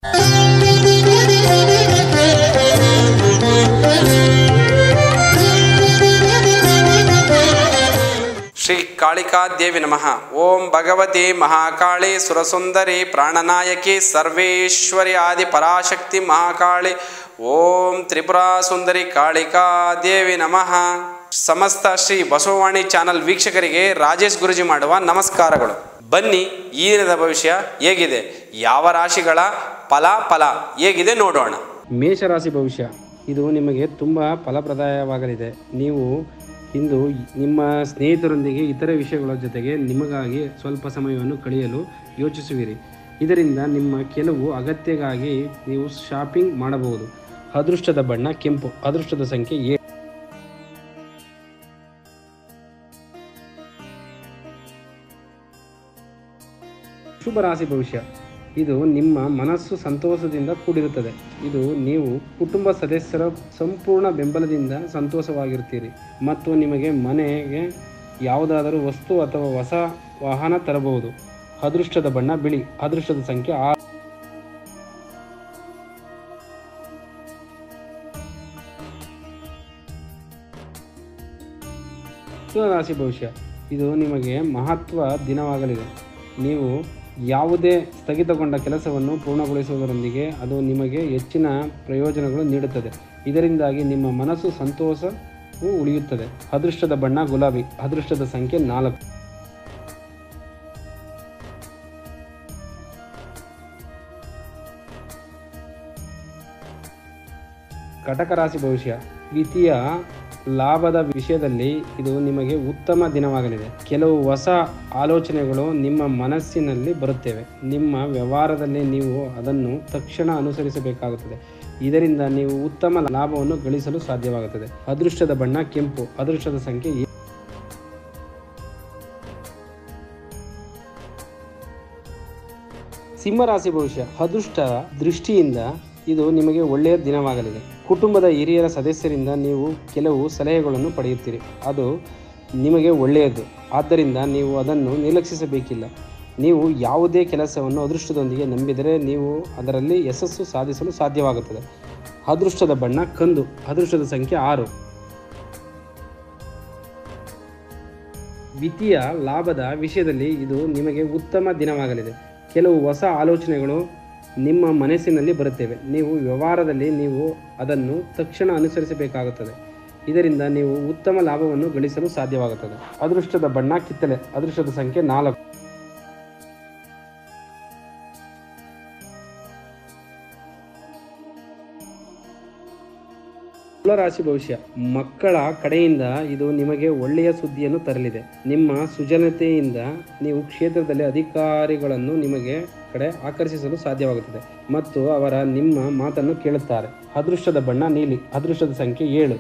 ಶ್ರೀ ಕಾಳಿಕಾ ದೇವಿ ನಮಃ ಓಂ ಭಗವತಿ ಮಹಾಕಾಳಿ ಸುರಸುಂದರಿ ಪ್ರಾಣನಾಯಕಿ ಸರ್ವೇಶ್ವರಿ ಆದಿ ಪರಾಶಕ್ತಿ ಮಹಾಕಾಳಿ ಓಂ ತ್ರಿಪುರಾ ಸುಂದರಿ ಕಾಳಿಕಾ ದೇವಿ ನಮಃ ಸಮಸ್ತ ಶ್ರೀ ಬಸವವಾಣಿ ಚಾನಲ್ ವೀಕ್ಷಕರಿಗೆ ರಾಜೇಶ್ ಗುರುಜಿ ಮಾಡುವ ನಮಸ್ಕಾರಗಳು ಬನ್ನಿ ಈ ದಿನದ ಭವಿಷ್ಯ ಹೇಗಿದೆ ಯಾವ ರಾಶಿಗಳ ಫಲ ಫಲ ಹೇಗಿದೆ ನೋಡೋಣ ಮೇಷರಾಶಿ ಭವಿಷ್ಯ ಇದು ನಿಮಗೆ ತುಂಬ ಫಲಪ್ರದಾಯವಾಗಲಿದೆ ನೀವು ಇಂದು ನಿಮ್ಮ ಸ್ನೇಹಿತರೊಂದಿಗೆ ಇತರೆ ವಿಷಯಗಳ ಜೊತೆಗೆ ನಿಮಗಾಗಿ ಸ್ವಲ್ಪ ಸಮಯವನ್ನು ಕಳೆಯಲು ಯೋಚಿಸುವಿರಿ ಇದರಿಂದ ನಿಮ್ಮ ಕೆಲವು ಅಗತ್ಯಗಾಗಿ ನೀವು ಶಾಪಿಂಗ್ ಮಾಡಬಹುದು ಅದೃಷ್ಟದ ಬಣ್ಣ ಕೆಂಪು ಅದೃಷ್ಟದ ಸಂಖ್ಯೆ ಏಳು ಶುಭ ರಾಶಿ ಭವಿಷ್ಯ ಇದು ನಿಮ್ಮ ಮನಸ್ಸು ಸಂತೋಷದಿಂದ ಕೂಡಿರುತ್ತದೆ ಇದು ನೀವು ಕುಟುಂಬ ಸದಸ್ಯರ ಸಂಪೂರ್ಣ ಬೆಂಬಲದಿಂದ ಸಂತೋಷವಾಗಿರ್ತೀರಿ ಮತ್ತು ನಿಮಗೆ ಮನೆಗೆ ಯಾವುದಾದರೂ ವಸ್ತು ಅಥವಾ ಹೊಸ ವಾಹನ ತರಬಹುದು ಅದೃಷ್ಟದ ಬಣ್ಣ ಬಿಳಿ ಅದೃಷ್ಟದ ಸಂಖ್ಯೆ ಆರು ರಾಶಿ ಭವಿಷ್ಯ ಇದು ನಿಮಗೆ ಮಹತ್ವ ದಿನವಾಗಲಿದೆ ನೀವು ಯಾವುದೇ ಸ್ಥಗಿತಗೊಂಡ ಕೆಲಸವನ್ನು ಪೂರ್ಣಗೊಳಿಸುವುದರೊಂದಿಗೆ ಅದು ನಿಮಗೆ ಹೆಚ್ಚಿನ ಪ್ರಯೋಜನಗಳು ನೀಡುತ್ತದೆ ಇದರಿಂದಾಗಿ ನಿಮ್ಮ ಮನಸ್ಸು ಸಂತೋಷವು ಉಳಿಯುತ್ತದೆ ಅದೃಷ್ಟದ ಬಣ್ಣ ಗುಲಾಬಿ ಅದೃಷ್ಟದ ಸಂಖ್ಯೆ ನಾಲ್ಕು ಕಟಕ ರಾಶಿ ಭವಿಷ್ಯ ದ್ವಿತೀಯ ಲಾಭದ ವಿಷಯದಲ್ಲಿ ಇದು ನಿಮಗೆ ಉತ್ತಮ ದಿನವಾಗಲಿದೆ ಕೆಲವು ಹೊಸ ಆಲೋಚನೆಗಳು ನಿಮ್ಮ ಮನಸ್ಸಿನಲ್ಲಿ ಬರುತ್ತವೆ ನಿಮ್ಮ ವ್ಯವಹಾರದಲ್ಲಿ ನೀವು ಅದನ್ನು ತಕ್ಷಣ ಅನುಸರಿಸಬೇಕಾಗುತ್ತದೆ ಇದರಿಂದ ನೀವು ಉತ್ತಮ ಲಾಭವನ್ನು ಗಳಿಸಲು ಸಾಧ್ಯವಾಗುತ್ತದೆ ಅದೃಷ್ಟದ ಬಣ್ಣ ಕೆಂಪು ಅದೃಷ್ಟದ ಸಂಖ್ಯೆ ಏಳು. ಸಿಂಹರಾಶಿ ಭವಿಷ್ಯ ಅದೃಷ್ಟ ದೃಷ್ಟಿಯಿಂದ ಇದು ನಿಮಗೆ ಒಳ್ಳೆಯ ದಿನವಾಗಲಿದೆ ಕುಟುಂಬದ ಹಿರಿಯರ ಸದಸ್ಯರಿಂದ ನೀವು ಕೆಲವು ಸಲಹೆಗಳನ್ನು ಪಡೆಯುತ್ತೀರಿ ಅದು ನಿಮಗೆ ಒಳ್ಳೆಯದು ಆದ್ದರಿಂದ ನೀವು ಅದನ್ನು ನಿರ್ಲಕ್ಷಿಸಬೇಕಿಲ್ಲ ನೀವು ಯಾವುದೇ ಕೆಲಸವನ್ನು ಅದೃಷ್ಟದೊಂದಿಗೆ ನಂಬಿದರೆ ನೀವು ಅದರಲ್ಲಿ ಯಶಸ್ಸು ಸಾಧಿಸಲು ಸಾಧ್ಯವಾಗುತ್ತದೆ ಅದೃಷ್ಟದ ಬಣ್ಣ ಕಂದು ಅದೃಷ್ಟದ ಸಂಖ್ಯೆ ಆರು ವಿತ್ತೀಯ ಲಾಭದ ವಿಷಯದಲ್ಲಿ ಇದು ನಿಮಗೆ ಉತ್ತಮ ದಿನವಾಗಲಿದೆ ಕೆಲವು ಹೊಸ ಆಲೋಚನೆಗಳು ನಿಮ್ಮ ಮನಸ್ಸಿನಲ್ಲಿ ಬರುತ್ತವೆ ನೀವು ವ್ಯವಹಾರದಲ್ಲಿ ನೀವು ಅದನ್ನು ತಕ್ಷಣ ಅನುಸರಿಸಬೇಕಾಗುತ್ತದೆ ಇದರಿಂದ ನೀವು ಉತ್ತಮ ಲಾಭವನ್ನು ಗಳಿಸಲು ಸಾಧ್ಯವಾಗುತ್ತದೆ ಅದೃಷ್ಟದ ಬಣ್ಣ ಕಿತ್ತಲೆ ಅದೃಷ್ಟದ ಸಂಖ್ಯೆ ನಾಲ್ಕು ತುಲಾರಾಶಿ ಭವಿಷ್ಯ ಮಕ್ಕಳ ಕಡೆಯಿಂದ ಇದು ನಿಮಗೆ ಒಳ್ಳೆಯ ಸುದ್ದಿಯನ್ನು ತರಲಿದೆ ನಿಮ್ಮ ಸುಜನತೆಯಿಂದ ನೀವು ಕ್ಷೇತ್ರದಲ್ಲಿ ಅಧಿಕಾರಿಗಳನ್ನು ನಿಮಗೆ ಕಡೆ ಆಕರ್ಷಿಸಲು ಸಾಧ್ಯವಾಗುತ್ತದೆ ಮತ್ತು ಅವರ ನಿಮ್ಮ ಮಾತನ್ನು ಕೇಳುತ್ತಾರೆ ಅದೃಷ್ಟದ ಬಣ್ಣ ನೀಲಿ ಅದೃಷ್ಟದ ಸಂಖ್ಯೆ ಏಳು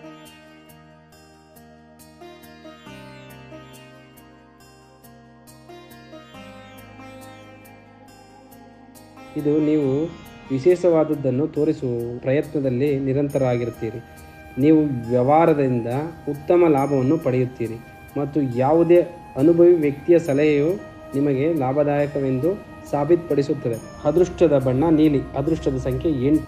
ಇದು ನೀವು ವಿಶೇಷವಾದದ್ದನ್ನು ತೋರಿಸುವ ಪ್ರಯತ್ನದಲ್ಲಿ ನಿರಂತರವಾಗಿರುತ್ತೀರಿ ನೀವು ವ್ಯವಹಾರದಿಂದ ಉತ್ತಮ ಲಾಭವನ್ನು ಪಡೆಯುತ್ತೀರಿ ಮತ್ತು ಯಾವುದೇ ಅನುಭವಿ ವ್ಯಕ್ತಿಯ ಸಲಹೆಯು ನಿಮಗೆ ಲಾಭದಾಯಕವೆಂದು ಸಾಬೀತುಪಡಿಸುತ್ತದೆ ಅದೃಷ್ಟದ ಬಣ್ಣ ನೀಲಿ ಅದೃಷ್ಟದ ಸಂಖ್ಯೆ ಎಂಟು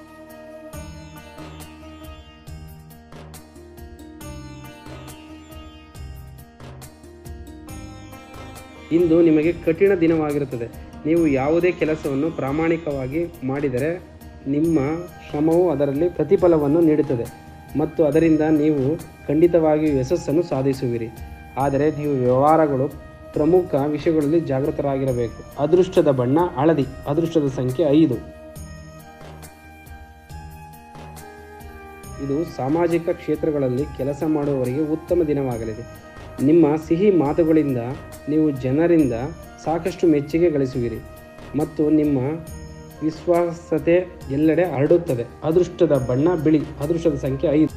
ಇಂದು ನಿಮಗೆ ಕಠಿಣ ದಿನವಾಗಿರುತ್ತದೆ ನೀವು ಯಾವುದೇ ಕೆಲಸವನ್ನು ಪ್ರಾಮಾಣಿಕವಾಗಿ ಮಾಡಿದರೆ ನಿಮ್ಮ ಶ್ರಮವು ಅದರಲ್ಲಿ ಪ್ರತಿಫಲವನ್ನು ನೀಡುತ್ತದೆ ಮತ್ತು ಅದರಿಂದ ನೀವು ಖಂಡಿತವಾಗಿಯೂ ಯಶಸ್ಸನ್ನು ಸಾಧಿಸುವಿರಿ ಆದರೆ ನೀವು ವ್ಯವಹಾರಗಳು ಪ್ರಮುಖ ವಿಷಯಗಳಲ್ಲಿ ಜಾಗೃತರಾಗಿರಬೇಕು ಅದೃಷ್ಟದ ಬಣ್ಣ ಹಳದಿ ಅದೃಷ್ಟದ ಸಂಖ್ಯೆ ಐದು ಇದು ಸಾಮಾಜಿಕ ಕ್ಷೇತ್ರಗಳಲ್ಲಿ ಕೆಲಸ ಮಾಡುವವರಿಗೆ ಉತ್ತಮ ದಿನವಾಗಲಿದೆ ನಿಮ್ಮ ಸಿಹಿ ಮಾತುಗಳಿಂದ ನೀವು ಜನರಿಂದ ಸಾಕಷ್ಟು ಮೆಚ್ಚುಗೆ ಗಳಿಸುವಿರಿ ಮತ್ತು ನಿಮ್ಮ ವಿಶ್ವಾಸತೆ ಎಲ್ಲೆಡೆ ಹರಡುತ್ತದೆ ಅದೃಷ್ಟದ ಬಣ್ಣ ಬಿಳಿ ಅದೃಷ್ಟದ ಸಂಖ್ಯೆ ಐದು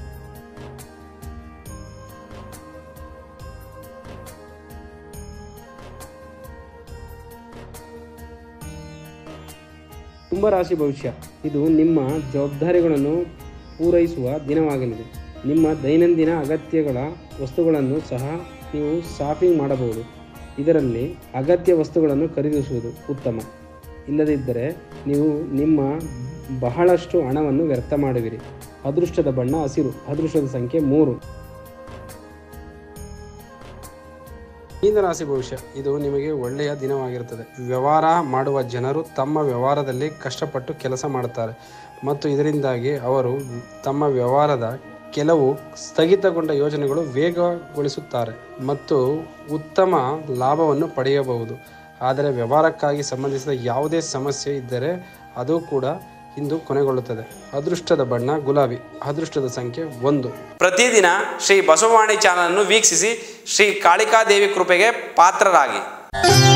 ಕುಂಭರಾಶಿ ಭವಿಷ್ಯ ಇದು ನಿಮ್ಮ ಜವಾಬ್ದಾರಿಗಳನ್ನು ಪೂರೈಸುವ ದಿನವಾಗಲಿದೆ ನಿಮ್ಮ ದೈನಂದಿನ ಅಗತ್ಯಗಳ ವಸ್ತುಗಳನ್ನು ಸಹ ನೀವು ಶಾಪಿಂಗ್ ಮಾಡಬಹುದು ಇದರಲ್ಲಿ ಅಗತ್ಯ ವಸ್ತುಗಳನ್ನು ಖರೀದಿಸುವುದು ಉತ್ತಮ ಇಲ್ಲದಿದ್ದರೆ ನೀವು ನಿಮ್ಮ ಬಹಳಷ್ಟು ಹಣವನ್ನು ವ್ಯರ್ಥ ಮಾಡುವಿರಿ ಅದೃಷ್ಟದ ಬಣ್ಣ ಹಸಿರು ಅದೃಷ್ಟದ ಸಂಖ್ಯೆ ಮೂರು ಮೀನರಾಶಿ ಭವಿಷ್ಯ ಇದು ನಿಮಗೆ ಒಳ್ಳೆಯ ದಿನವಾಗಿರುತ್ತದೆ ವ್ಯವಹಾರ ಮಾಡುವ ಜನರು ತಮ್ಮ ವ್ಯವಹಾರದಲ್ಲಿ ಕಷ್ಟಪಟ್ಟು ಕೆಲಸ ಮಾಡುತ್ತಾರೆ ಮತ್ತು ಇದರಿಂದಾಗಿ ಅವರು ತಮ್ಮ ವ್ಯವಹಾರದ ಕೆಲವು ಸ್ಥಗಿತಗೊಂಡ ಯೋಜನೆಗಳು ವೇಗಗೊಳಿಸುತ್ತಾರೆ ಮತ್ತು ಉತ್ತಮ ಲಾಭವನ್ನು ಪಡೆಯಬಹುದು ಆದರೆ ವ್ಯವಹಾರಕ್ಕಾಗಿ ಸಂಬಂಧಿಸಿದ ಯಾವುದೇ ಸಮಸ್ಯೆ ಇದ್ದರೆ ಅದು ಕೂಡ ಇಂದು ಕೊನೆಗೊಳ್ಳುತ್ತದೆ ಅದೃಷ್ಟದ ಬಣ್ಣ ಗುಲಾಬಿ ಅದೃಷ್ಟದ ಸಂಖ್ಯೆ ಒಂದು ಪ್ರತಿದಿನ ಶ್ರೀ ಬಸವವಾಣಿ ಚಾನಲನ್ನು ವೀಕ್ಷಿಸಿ ಶ್ರೀ ಕಾಳಿಕಾದೇವಿ ಕೃಪೆಗೆ ಪಾತ್ರರಾಗಿ